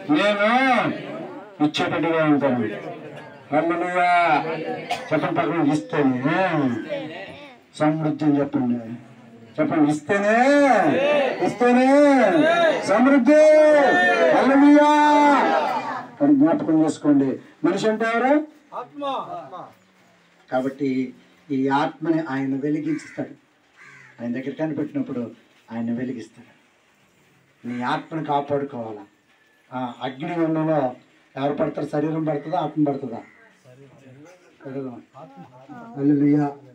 నేను ఇచ్చేటట్టుగా ఉంటాను హల్లెలూయా చెప్పండి పక్కన ఇస్తేనే సమృద్ధి అని చెప్పండి చెప్పండి ఇస్తేనే ఇస్తేనే సమృద్ధి హల్లెలూయా అని జ్ఞాపకం చేసుకోండి మనిషి అంటే ఎవరు కాబట్టి ఈ ఆత్మని ఆయన వెలిగించుతాడు ఆయన దగ్గర కనిపెట్టినప్పుడు ఆయన వెలిగిస్తాడు నీ ఆత్మను కాపాడుకోవాలా ఆ అగ్ని ఉన్నలో ఎవరు పడతారు శరీరం పడుతుందా ఆత్మ పడుతుందా శరీరం హల్లెలూయా